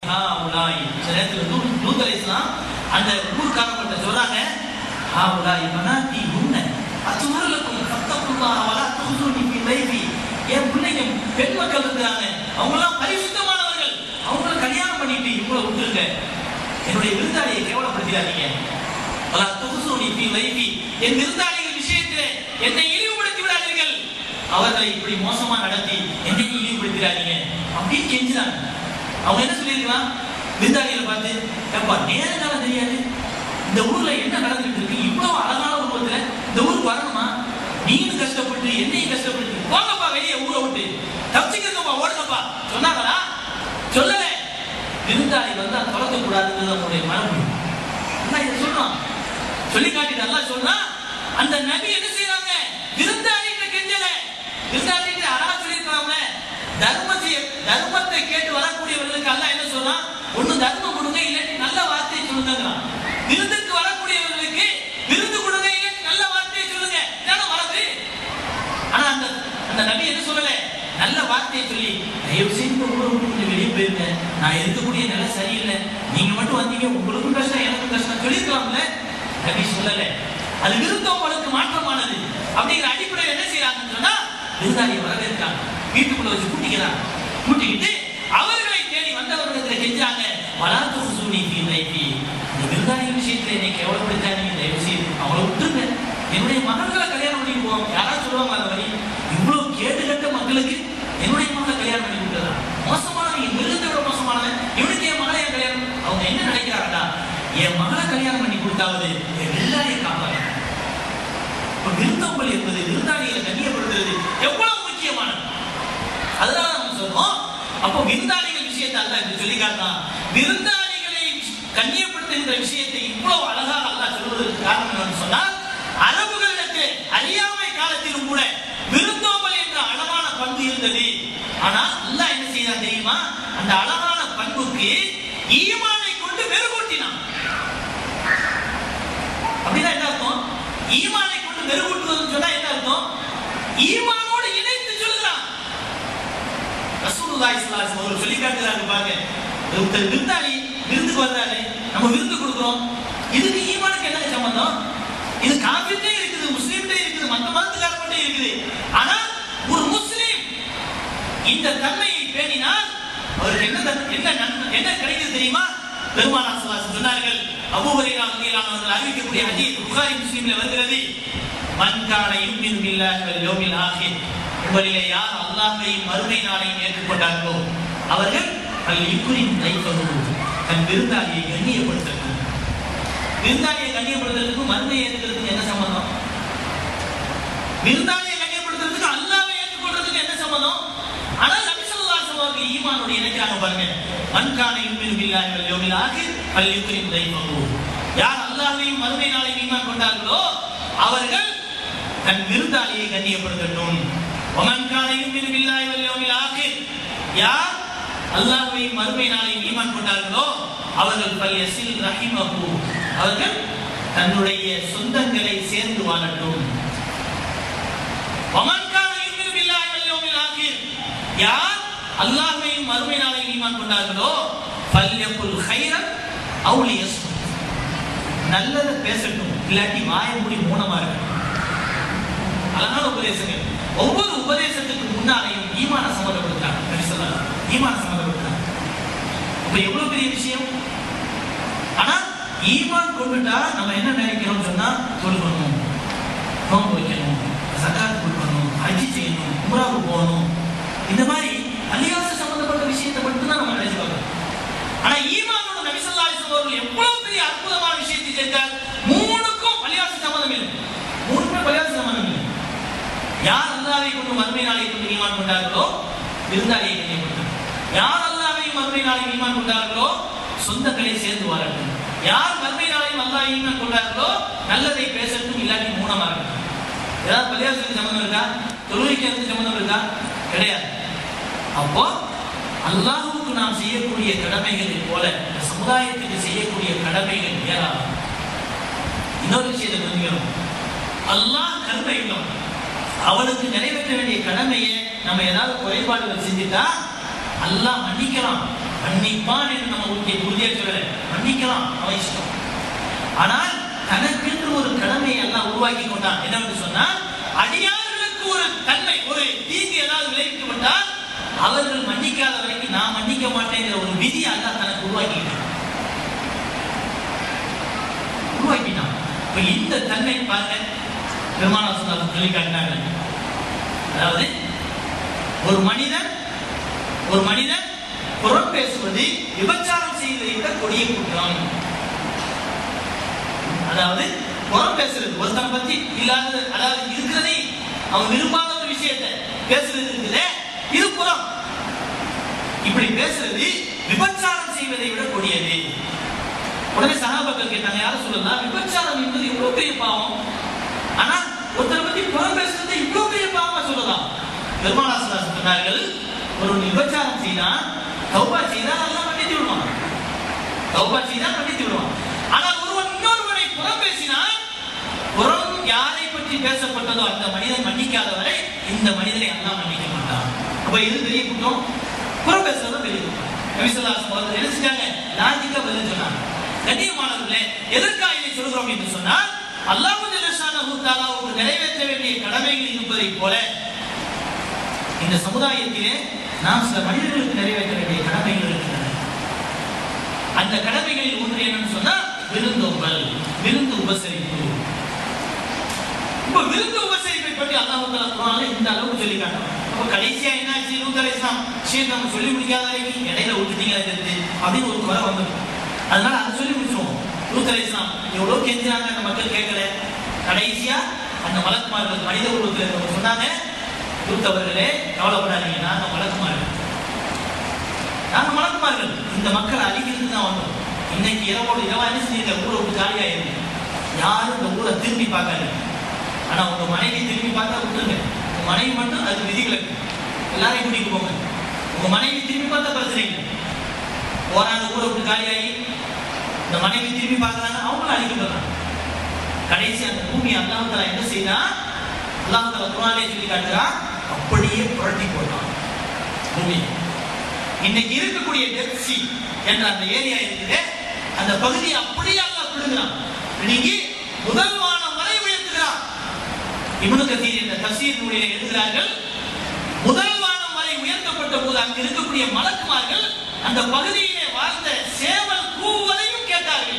ஆ, உலாய். சில நேரத்துல லூத் லூத் அலைஹிஸ்ஸலாம் அந்த ஊர்க்காரங்கள்ட்ட சொல்றாங்க ஆ, உலாய் பனாத்தி உன்ன அத்துமரலுக்கும் ஃபத்தகுல்லாஹ வலா துஹ்ஸூனி ஃபீ லைஃபி என் பிள்ளைங்க பெண் மக்கள் இருக்கிறாங்க அவங்களாம் பரிசுத்தமானவர்கள் அவங்கள கல்யாணம் பண்ணிட்டு இவங்கள விட்டுருங்க என்னுடைய விருந்தாளியை கேவலப்படுத்திடாதீங்க வலா துஹ்ஸூனி ஃபீ லைஃபி என் விருந்தாளிகள் விஷயத்திலே என்னை இழிவுபடுத்தி விடாதீர்கள் அவர்களை இப்படி மோசமா நடத்தி என்னை இழிவுபடுத்திடாதீங்க அப்படின்னு கெஞ்சுறாங்க அவங்க என்ன சொல்லியிருக்கலாம் விருந்தாளிகளை பார்த்து எப்பா நேரங்காலம் தெரியாது இந்த ஊர்ல என்ன நடந்துட்டு இருக்கு இவ்வளவு அழகான உருவத்துல இந்த ஊருக்கு வரணுமா நீங்களும் கஷ்டப்பட்டு என்னையும் கஷ்டப்பட்டு போங்கப்பா வெளியே ஊரை விட்டு தப்பிச்சுக்கப்பா ஓடுங்கப்பா சொன்னாங்களா சொல்லல விருந்தாளி வந்தா தொலைக்க கூடாதுன்றது நம்முடைய மரபு அல்லாஹ் இதை சொல்றான் சொல்லி காட்டிட்டு அல்லாஹ் சொல்றான் அந்த நபி என்ன செய்றாங்க விருந்தாளிகிட்ட கெஞ்சல விருந்தாளிகிட்ட அழகா சொல்லியிருக்காங்க தர்மத்தை தர்மத்தை கேட்டு வரக்கூடியவர்களுக்கு அல்லாஹ் என்ன சொல்றான் ஒண்ணு தர்மம் கொடுங்க இல்லாட்டி நல்ல வார்த்தையை சொல்லுங்கிறான் விருந்துக்கு வரக்கூடியவர்களுக்கு விருந்து கொடுங்க இல்லாட்டி நல்ல வார்த்தையை சொல்லுங்க இதான மரபு ஆனா அந்த அந்த நபி என்ன சொல்லல நல்ல வார்த்தையை சொல்லி தயவு செய்து இந்த ஊரை விட்டு கொஞ்சம் வெளியே போயிருங்க நான் இருக்கக்கூடிய நிலை சரியில்லை நீங்க மட்டும் வந்தீங்க உங்களுக்கும் கஷ்டம் எனக்கும் கஷ்டம் சொல்லியிருக்கலாம்ல நபி சொல்லல அது விருந்தவங்களுக்கு மாற்றமானது அப்படிங்கிற அடிப்படையில் என்ன செய்யறாங்கன்னு சொன்னா விருந்தாளியை வரவேற்கிறாங்க வீட்டுக்குள்ள வச்சு கூட்டிக்கிறாங்க கூட்டிக்கிட்டு அவர்களை தேடி வந்தவர்களிடத்துல கெஞ்சாங்க வளாத்து ஹுசூனி ஃபீ லைஃபி இந்த விருந்தாளிகள் விஷயத்துல என்னை கேவலப்படுத்தாதீங்க தயவு செய்து அவங்கள விட்டுருங்க என்னுடைய மகன்களை கல்யாணம் பண்ணி போவோம் யாராவது சொல்லுவாங்க அந்த மாதிரி இவ்வளவு கேடு கட்ட மக்களுக்கு என்னுடைய மகளை கல்யாணம் பண்ணி கொடுத்ததா மோசமானவன் என் மிருகத்தை விட மோசமானவன் இவனுக்கு என் மகளை என் கல்யாணம் அவங்க என்ன நினைக்கிறாங்கன்னா என் மகளை கல்யாணம் பண்ணி கொடுத்தாவது என் எல்லாரையும் காப்பாங்க இப்ப விருந்தோம்பல் என்பது விருந்தாளிகளை கண்ணியப்படுத்துறது எவ்வளவு முக்கியமானது அதனால நம்ம சொல்றோம் அப்போ விருந்தாளிகள் விஷயத்தை அல்ல இப்படி சொல்லி காட்டான் விருந்தாளிகளை கண்ணியப்படுத்துகின்ற விஷயத்தை இவ்வளவு அழகாக அல்லாஹ் சொல்வதற்கு காரணம் என்னன்னு சொன்னால் அரபுகளிடத்து அறியாமை காலத்திலும் கூட விருந்தோம்பல் என்ற அழகான பண்பு இருந்தது ஆனால் அல்லாஹ் என்ன செய்தான் தெரியுமா அந்த அழகான பண்புக்கு ஈமானை கொண்டு மெருகூட்டினான் அப்படின்னா என்ன அர்த்தம் ஈமானை கொண்டு மெருகூட்டுவதுன்னு சொன்னா என்ன அர்த்தம் ஈமானோடு இணைத்து சொல்லுகிறான் ரசூலுல்லாஹி ஸல்லல்லாஹு அலைஹி வஸல்லம் சொல்லி காட்டுறாங்க பாருங்க ஒருத்தர் விருந்தாளி விருந்துக்கு வர்றாரு நம்ம விருந்து கொடுக்குறோம் இதுக்கு ஈமானுக்கு என்ன சம்பந்தம் இது காஃபிட்டே இருக்குது முஸ்லீம்டே இருக்குது மத்த மதத்துக்காரர்கிட்டே இருக்குது ஆனா ஒரு முஸ்லீம் இந்த தன்மையை பேணினால் அவருக்கு என்ன தன்- என்ன நன்மை என்ன கிடைக்குது தெரியுமா பெருமானார் ஸல்லல்லாஹு அலைஹி வஸல்லம் சொன்னார்கள் அபூ ஹுரைரா ரலியல்லாஹு அன்ஹு அவர்கள் அறிவிக்கக்கூடிய ஹதீஸ் புகாரி முஸ்லிம்ல வருகிறது மன் கான யுமினு பில்லாஹி வல் யௌமில் ஆகிர் உங்களிலே யார் அல்லாஹ்வையும் மறுமை நாளையும் ஏற்றுக்கொண்டார்களோ அவர்கள் அல் யுக்ரிம் தைஃபஹு தன் விருந்தாளியை கண்ணியப்படுத்தட்டும் விருந்தாளியை கண்ணியப்படுத்துறதுக்கும் மறுமையை ஏற்றுக்கிறதுக்கு என்ன சம்பந்தம் விருந்தாளியை கண்ணியப்படுத்துறதுக்கு அல்லாஹ்வை ஏற்றுக்கொள்றதுக்கு என்ன சம்பந்தம் ஆனால் நபி ஸல்லல்லாஹு அலைஹி வஸல்லம் அவர்கள் ஈமானோட இணைக்கிறாங்க பாருங்க மன் கான யுமினு பில்லாஹி வல் யௌமில் ஆகிர் அல் யுக்ரிம் தைஃபஹு யார் அல்லாஹ்வையும் மறுமை நாளையும் ஈமான் கொண்டார்களோ அவர்கள் தன் விருந்தாளியை கண்ணியப்படுத்தட்டும் ஒமன் கான யுமினு பில்லாஹி வல் யௌமில் ஆகிர் யார் அல்லாஹ்வையும் மறுமை நாளையும் ஈமான் கொண்டார்களோ அவர்கள் பல்யசில் ரஹிமஹு அவர்கள் தன்னுடைய சொந்தங்களை சேர்ந்து வாழட்டும் ஒமன் கான யுமினு பில்லாஹி வல் யௌமில் ஆகிர் யார் அல்லாஹ்வையும் மறுமை நாளையும் ஈமான் கொண்டார்களோ ஃபல்யகுல் கைரன் அவு லியஸ்முத் நல்லதை பேசட்டும் இல்லாட்டி வாயை மூடி மௌனமா இருக்கணும் அழகான உபதேசங்கள் ஒவ்வொரு உபதேசத்துக்கு முன்னாலேயும் ஈமான சம்மந்தப்படுத்துறாங்க நபி ஸல்லல்லாஹு அலைஹி வஸல்லம். ஈமான சம்மந்தப்படுத்துறாங்க அப்ப எவ்வளவு பெரிய விஷயம் ஆனா ஈமான் கொண்டுட்டா நம்ம என்ன நினைக்கிறோம் சொன்னா தொழுகணும் நோன்பு வைக்கணும் சக்காத்து கொடுக்கணும் ஹஜ்ஜி செய்யணும் உம்ராவுக்கு போகணும் இந்த மாதிரி அலியாச சம்பந்தப்பட்ட விஷயத்தை மட்டும் தான் நம்ம நினைச்சு பார்க்கணும் ஆனா ஈமானோட நபி ஸல்லல்லாஹு அலைஹி வஸல்லம் அவர்கள் எவ்வளவு பெரிய அற்புதமான விஷயத்தை செஞ்சார் மூணுக்கும் பலியாச சம்பந்தம் இல்லை மூணுமே பலியாச சம்பந்தம் இல்லை யார் அல்லாவை கொண்டு மறுமை நாளை கொண்டு ஈமான் கொண்டார்களோ விருந்தாளியை கண்ணியப்படுத்தும் யார் அல்லாவையும் மறுமை நாளையும் ஈமான் கொண்டார்களோ சொந்தங்களை சேர்ந்து வாழட்டும் யார் மறுமை நாளையும் அல்லாஹ் ஈமான் கொண்டார்களோ நல்லதை பேசட்டும் இல்லாட்டி மூணமா இருக்கட்டும் ஏதாவது பள்ளியாசத்துக்கு சம்மந்தம் இருக்கா தொழுகைக்கு எதுக்கு சம்மந்தம் இருக்கா கிடையாது அப்போ அல்லாஹ்வுக்கு நாம் செய்யக்கூடிய கடமைகளை போல இந்த சமுதாயத்துக்கு செய்யக்கூடிய கடமைகள் ஏராளம் இன்னொரு விஷயத்தை புரிஞ்சுக்கணும் அல்லாஹ் கருணை உள்ளவன் அவனுக்கு நிறைவேற்ற வேண்டிய கடமையை நம்ம ஏதாவது குறைபாடுகள் செஞ்சுட்டா அல்லாஹ் மன்னிக்கலாம் மன்னிப்பான் என்று நம்ம உறுதியை உறுதியா சொல்லல மன்னிக்கலாம் அவன் இஷ்டம் ஆனால் தனக்கென்று ஒரு கடமையை எல்லாம் உருவாக்கி கொண்டான் என்னவென்று சொன்னால் அடியார்களுக்கு ஒரு தன்மை ஒரு தீங்கு ஏதாவது விளைவிக்கப்பட்டால் அவர்கள் மன்னிக்காத வரைக்கும் நான் மன்னிக்க மாட்டேங்கிற ஒரு விதி அல்லாஹ் தனக்கு உருவாக்கிட்டான் உருவாக்கிட்டான் இப்ப இந்த தன்மை பாருங்க பெருமானா சொன்னாங்க சொல்லி காட்டினாங்க அதாவது ஒரு மனிதன் ஒரு மனிதன் புறம் பேசுவது விபச்சாரம் செய்வதை விட கொடிய குற்றம் அதாவது புறம் பேசுறது ஒருத்தனை பத்தி இல்லாத அதாவது இருக்கிறதே அவன் விரும்பாத ஒரு விஷயத்தை பேசுறது இருக்குதே இது புறம் இப்படி பேசுறது விபச்சாரம் செய்வதை விட கொடியது உடனே சகாபாக்கள் கேட்டாங்க யாரும் சொல்லலாம் விபச்சாரம் என்பது இவ்வளவு பெரிய பாவம் ஆனா ஒருத்தரை பத்தி புறம் பேசுறது இவ்வளவு பெரிய பாவமா சொல்லலாம் பெருமானாசன் சொன்னார்கள் ஒரு விபச்சாரம் செய்தா தௌபா செய்தா நல்லா மன்னித்து விடுவான் தௌபா செய்தா மன்னித்து விடுவான் ஆனால் ஒருவன் இன்னொருவனை புறம் பேசினால் புறம் யாரை பற்றி பேசப்பட்டதோ அந்த மனிதன் மன்னிக்காத வரை இந்த மனிதனை அல்லாஹ் மன்னிக்க மாட்டான் அப்ப இது பெரிய குற்றம் புறம் பேசுறது பெரிய குற்றம் நபிசல்லாஸ் முதல்ல என்ன செஞ்சாங்க லாஜிக்கா பதில் சொன்னாங்க கண்ணியமானவர்களே எதற்காக இதை சொல்கிறோம் என்று சொன்னால் அல்லாஹு ஜல்லஷானஹு தஆலாவுக்கு நிறைவேற்ற வேண்டிய கடமைகள் இருப்பதைப் போல இந்த சமுதாயத்திலே நாம் சில மனிதர்களுக்கு நிறைவேற்ற வேண்டிய கடமைகள் இருக்கின்றன அந்த கடமைகளில் ஒன்று என்னன்னு சொன்னா விருந்தோம்பல் விருந்து உபசரிப்பு இப்ப விருந்து உபசரிப்பை பற்றி அல்லாஹ் தஆலா குர்ஆன்ல இந்த அளவுக்கு சொல்லி காட்டுறான் அப்ப கடைசியா என்ன ஆச்சு லூத் அலைஹிஸ்ஸலாம் சரி நம்ம சொல்லி முடிக்காத வரைக்கும் இடையில விட்டுட்டீங்க அது அப்படின்னு ஒரு குறை வந்துடும் அதனால அதை சொல்லி முடிச்சிருவோம் லூத் அலைஹிஸ்ஸலாம் எவ்வளவு கெஞ்சினாங்க அந்த மக்கள் கேட்கல கடைசியா அந்த மலக்குமார்கள் மனித உருவத்தில் இருக்கவங்க சொன்னாங்க லூத் அவர்களே கவலைப்படாதீங்க நாங்க மலக்குமார்கள் நாங்க மலக்குமார்கள் இந்த மக்களை அழிக்கிறது தான் வந்தோம் இன்னைக்கு இரவோடு இரவா என்ன செஞ்சீங்க ஊரை விட்டு காலியா இருக்கு யாரும் இந்த ஊரை திரும்பி பார்க்காதீங்க ஆனா உங்க மனைவி திரும்பி பார்த்தா விட்டுருங்க உங்க மனைவி மட்டும் அது விதிகளுக்கு எல்லாரையும் கூட்டிட்டு போங்க உங்க மனைவி திரும்பி பார்த்தா பிரச்சனை இல்லை போறாங்க ஊரை விட்டு காலியாகி இந்த மனைவி திரும்பி பார்க்கறாங்க அவங்களும் அழிக்கப்படுறாங்க கடைசி அந்த பூமி அல்லாஹ் என்ன செய்தா அல்லாஹ் தலா குரானே சொல்லி காட்டுறான் அப்படியே புரட்டி போட்டான் பூமி இன்னைக்கு இருக்கக்கூடிய டெத் சி என்ற அந்த ஏரியா இருக்குது அந்த பகுதியை அப்படியே அல்லாஹ் பிடுங்குறான் பிடுங்கி முதல் வானம் வரை உயர்த்துகிறான் இப்னு கதீர் என்ற தஃசீர் நூலிலே எழுதுகிறார்கள் முதல் வானம் வரை உயர்த்தப்பட்ட போது அங்கு இருக்கக்கூடிய மலக்குமார்கள் அந்த பகுதியிலே வாழ்ந்த சேவல் கூவுவதையும் கேட்டார்கள்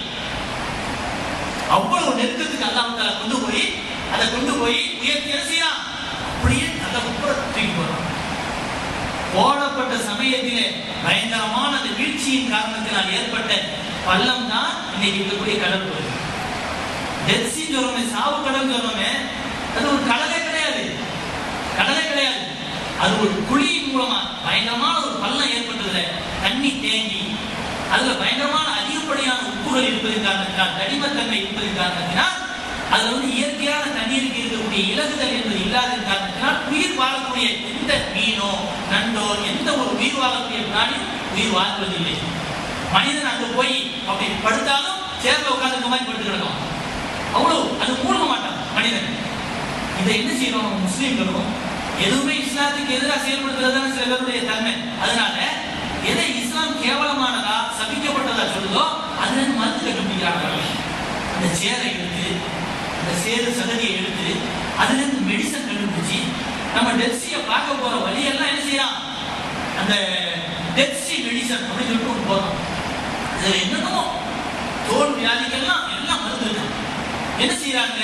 அவ்வளவு நெருக்கத்துக்கு அல்லாஹ் தஆலா கொண்டு போய் அதை கொண்டு போய் உயர்த்தி என்ன செய்யறான் அப்படியே நல்ல உப்புற தூக்கி போறான் போடப்பட்ட சமயத்திலே பயங்கரமான அந்த வீழ்ச்சியின் காரணத்தினால் ஏற்பட்ட பள்ளம் தான் இன்னைக்கு இருக்கக்கூடிய கடல் பகுதி டெட்சி சொல்றோமே சாவு கடல் சொல்றோமே அது ஒரு கடலே கிடையாது கடலே கிடையாது அது ஒரு குழியின் மூலமா பயங்கரமான ஒரு பள்ளம் ஏற்பட்டதுல தண்ணி தேங்கி அதுல பயங்கரமான அதிகப்படியான உப்புகள் இருப்பதன் காரணத்தினால் தடிமத்தன்மை இருப்பதன் காரணத்தினால் அதுல வந்து இயற்கையான தண்ணீருக்கு இருக்கக்கூடிய இலகுதல் என்பது இல்லாத காரணத்தினால் உயிர் வாழக்கூடிய எந்த மீனோ நண்டோ எந்த ஒரு உயிர் வாழக்கூடிய பிராணியும் உயிர் வாழ்வதில்லை மனிதன் அங்க போய் அப்படி படுத்தாலும் சேர்ல உட்கார்ந்து மாதிரி படுத்து கிடக்கும் அவ்வளவு அது மூழ்க மாட்டான் மனிதன் இதை என்ன செய்யணும் நம்ம முஸ்லீம்களும் எதுவுமே இஸ்லாத்துக்கு எதிராக செயல்படுத்துறது தானே சில பேருடைய தன்மை அதனால எதை இஸ்லாம் கேவலமானதா சபிக்கப்பட்டதா சொல்லுதோ அதுல இருந்து மருந்து கண்டுபிடிக்கிறாங்க அந்த சேரை எடுத்து அந்த சேரு சகதியை எடுத்து அதுல இருந்து மெடிசன் கண்டுபிடிச்சு நம்ம டெட்சியை பார்க்க போற வழியெல்லாம் என்ன செய்யலாம் அந்த டெட்சி மெடிசன் அப்படின்னு சொல்லிட்டு ஒன்று போறோம் அதுல என்னென்னமோ தோல் வியாதிக்கெல்லாம் எல்லாம் மருந்து இருக்கு என்ன செய்யறாங்க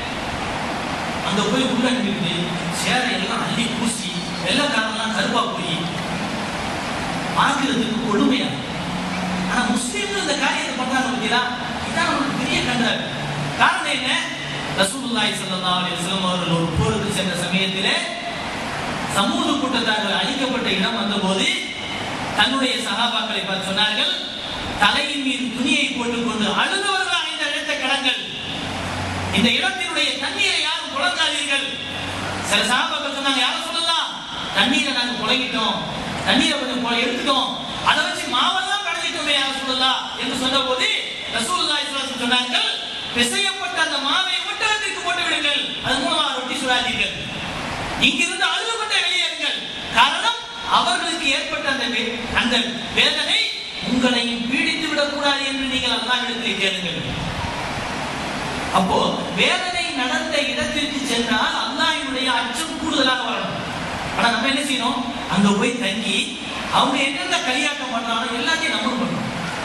அங்க போய் உள்ள நின்று சேரை எல்லாம் அள்ளி பூசி வெள்ளக்காரெல்லாம் கருப்பா போய் பார்க்கிறதுக்கு கொடுமையா ஆனா முஸ்லீம்கள் இந்த காரியத்தை பண்றாங்க பார்த்தீங்களா இதான் நமக்கு பெரிய கண்டாரு காரணம் என்ன ரசூலுல்லாஹி ஸல்லல்லாஹு அலைஹி வஸல்லம் அவர்கள் ஒரு போருக்கு சென்ற சமயத்திலே சமூக கூட்டத்தார்கள் அழிக்கப்பட்ட இடம் வந்தபோது தன்னுடைய சகாபாக்களை பார்த்து சொன்னார்கள் தலையின் மீது துணியை போட்டுக்கொண்டு அழுதவர்களாக இந்த இடத்தை கடங்கள் இந்த இடத்தினுடைய தண்ணீரை யாரும் புழங்காதீர்கள் சில சகாபாக்கள் சொன்னாங்க யாரும் சொல்லலாம் தண்ணீரை நாங்க புழங்கிட்டோம் தண்ணீரை கொஞ்சம் புழ- எடுத்துட்டோம் அதை வச்சு மாவெல்லாம் கடைஞ்சிட்டோமே யாரும் சொல்லலாம் என்று சொன்னபோது ரசூலுல்லாஹி ஸல்லல்லாஹு அலைஹி வஸல்லம் சொன்னார்கள் பிசையப்பட்ட அந்த மாவை ஒட்டகத்திற்கு போட்டு விடுங்கள் அது மூலமாக ரொட்டி சுடாதீர்கள் இங்கிருந்து அழுது கொண்டே வெளியேறுங்கள் காரணம் அவர்களுக்கு ஏற்பட்ட அந்த வே- அந்த வேதனை உங்களையும் பீடித்து விடக்கூடாது என்று நீங்கள் அல்லாஹ்விடத்தில் கேளுங்கள் அப்போ வேதனை நடந்த இடத்திற்கு சென்றால் அல்லாஹ்வினுடைய அச்சம் கூடுதலாக வரணும் ஆனா நம்ம என்ன செய்யணும் அங்க போய் தங்கி அவங்க என்னென்ன களியாட்டம் பண்றாங்களோ எல்லாத்தையும் நம்மளும் பண்ணணும்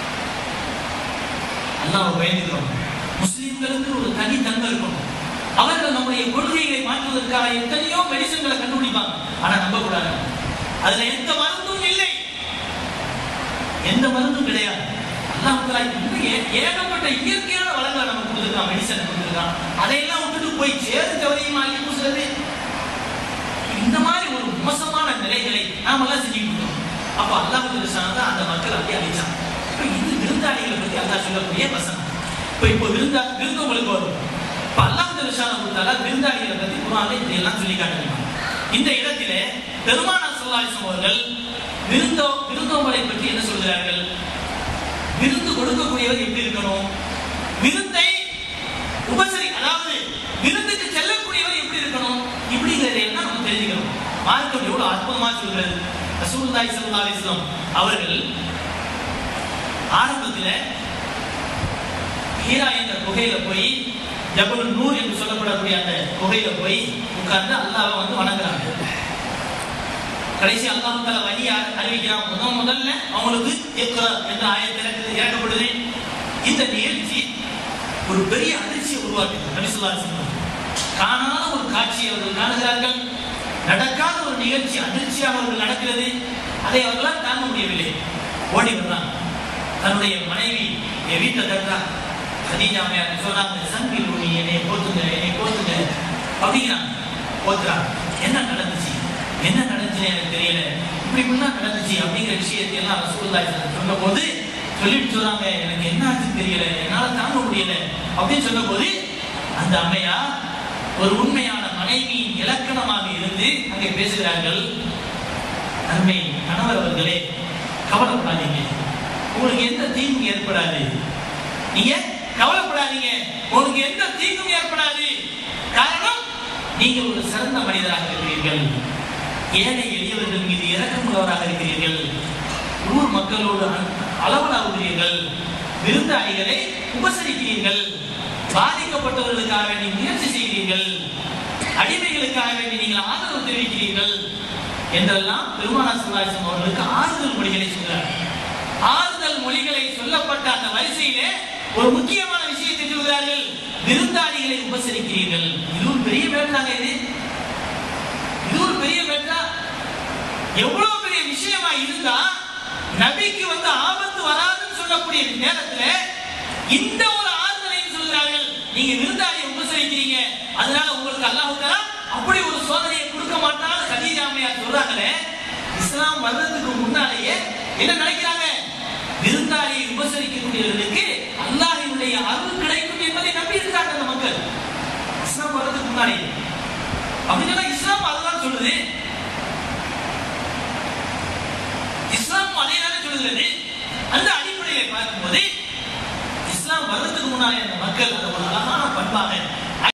அல்லாஹ் பயந்துக்கிறோம் முஸ்லிம்களுக்கு ஒரு தனி தன்மை இருக்கணும் அவர்கள் நம்முடைய கொள்கைகளை மாற்றுவதற்காக எத்தனையோ மெடிசன்களை கண்டுபிடிப்பாங்க ஆனா நம்ப கூடாது அதுல எந்த மருந்தும் இல்லை எந்த மருந்தும் கிடையாது அல்லாஹ் தஆலா இன்னும் ஏ- ஏகப்பட்ட இயற்கையான வளங்களை நமக்கு கொடுத்துருக்கான் மெடிசன் கொடுத்துருக்கான் அதையெல்லாம் விட்டுட்டு போய் சேரு தவறையும் அள்ளி பூசுறது இந்த மாதிரி ஒரு மோசமான நிலைகளை நாம எல்லாம் செஞ்சுட்டு இருக்கோம் அப்ப அல்லாஹ் தான் அந்த மக்கள் அப்படியே அழிச்சான் இப்ப இது விருந்தாளிகளை பத்தி அல்லாஹ் சொல்லக்கூடிய வசனம் இப்ப இப்போ விருந்தா விருந்தவங்களுக்கு வரும் இப்ப அல்லாஹ் விஷாலம் கொடுத்தால விருந்தாளிகளை பத்தி குரான்ல இப்படி எல்லாம் சொல்லி காட்டுறாங்க இந்த இடத்திலே பெருமானா சொல்லாசம் அவர்கள் விருந்தோ விருந்தோம்பலை பற்றி என்ன சொல்கிறார்கள் விருந்து கொடுக்கக்கூடியவர் எப்படி இருக்கணும் விருந்தை உபசரி அதாவது விருந்துக்கு செல்லக்கூடியவர் எப்படி இருக்கணும் இப்படிங்கிறத எல்லாம் நம்ம தெரிஞ்சுக்கணும் மார்க்கம் எவ்வளவு அற்புதமா சொல்கிறது ரசூலுல்லாஹி ஸல்லல்லாஹு அலைஹி வஸல்லம் அவர்கள் ஆரம்பத்துல ஹீரா என்ற குகையில போய் ஜபல் நூர் என்று சொல்லப்படக்கூடிய அந்த குகையில போய் உட்கார்ந்து அல்லாஹ்வை வந்து வணங்குறாங்க கடைசி அல்லாஹ் தஆலா வழி அறிவிக்கிறான் முதல் முதல்ல அவங்களுக்கு இக்ரா என்ற ஆயத்தில் இறக்கப்படுது இந்த நிகழ்ச்சி ஒரு பெரிய அதிர்ச்சியை உருவாக்குது நபி ஸல்லல்லாஹு அலைஹி வஸல்லம் காணாத ஒரு காட்சியை அவர்கள் காணுகிறார்கள் நடக்காத ஒரு நிகழ்ச்சி அதிர்ச்சியாக அவர்கள் நடக்கிறது அதை அவர்களால் தாங்க முடியவில்லை ஓடி வர்றாங்க தன்னுடைய மனைவி என் வீட்டை தட்டா கதீஜா அம்மையார் சொன்னாங்க சங்கில் உனி என்னை போத்துங்க என்னை போத்துங்க அப்படிங்கிறாங்க போத்துறாங்க என்ன நடந்துச்சு என்ன நடந்துச்சுன்னு எனக்கு தெரியல இப்படி இப்படிலாம் நடந்துச்சு அப்படிங்கிற விஷயத்தை எல்லாம் ரசூலுல்லாஹி சொன்ன போது சொல்லிட்டு சொல்றாங்க எனக்கு என்ன ஆச்சுன்னு தெரியல என்னால தாங்க முடியல அப்படின்னு சொன்ன போது அந்த அம்மையா ஒரு உண்மையான மனைவியின் இலக்கணமாக இருந்து அங்கே பேசுகிறார்கள் அருமை கணவர் அவர்களே கவலைப்படாதீங்க உங்களுக்கு எந்த தீங்கும் ஏற்படாது நீங்க கவலைப்படாதீங்க உங்களுக்கு எந்த தீங்கும் ஏற்படாது காரணம் நீங்கள் ஒரு சிறந்த மனிதராக இருக்கிறீர்கள் ஏழை எளியவர்கள் மீது இரக்கமுள்ளவராக இருக்கிறீர்கள் ஊர் மக்களோடு அ- அளவலாவுகிறீர்கள் விருந்தாளிகளை உபசரிக்கிறீர்கள் பாதிக்கப்பட்டவர்களுக்காக வேண்டி முயற்சி செய்கிறீர்கள் அடிமைகளுக்காக வேண்டி நீங்கள் ஆதரவு தெரிவிக்கிறீர்கள் என்றெல்லாம் பெருமானா சுல்லாசம் அவர்களுக்கு ஆறுதல் மொழிகளை சொல்றார் ஆறுதல் மொழிகளை சொல்லப்பட்ட அந்த வரிசையிலே ஒரு முக்கியமான விஷயத்தை சொல்கிறார்கள் விருந்தாளிகளை உபசரிக்கிறீர்கள் இது ஒரு பெரிய வேண்டாங்க இது இது ஒரு பெரிய வெற்றா எவ்வளவு பெரிய விஷயமா இருந்தா நபிக்கு வந்து ஆபத்து வராதுன்னு சொல்லக்கூடிய நேரத்துல இந்த ஒரு ஆறுதலையும் சொல்கிறார்கள் நீங்க விருந்தாளியை உபசரிக்கிறீங்க அதனால உங்களுக்கு அல்லாஹ் தஆலா அப்படி ஒரு சோதனையை கொடுக்க மாட்டான்னு கதீஜா அம்மையார் சொல்றாங்களே இஸ்லாம் வர்றதுக்கு முன்னாலேயே என்ன நினைக்கிறாங்க விருந்தாளியை உபசரிக்கக்கூடியவர்களுக்கு அல்லாஹ்வினுடைய அருள் கிடைக்கும் என்பதை நம்பி இருக்காங்க அந்த மக்கள் இஸ்லாம் வர்றதுக்கு முன்னாடியே அப்படி சொன்னா இஸ்லாம் அதுதான் சொல்லுது இஸ்லாம் அதே தானே சொல்லுகிறது அந்த அடிப்படையை பார்க்கும்போது இஸ்லாம் வர்றதுக்கு முன்னாலே அந்த மக்கள் அதை ஒரு அழகான பண்பாக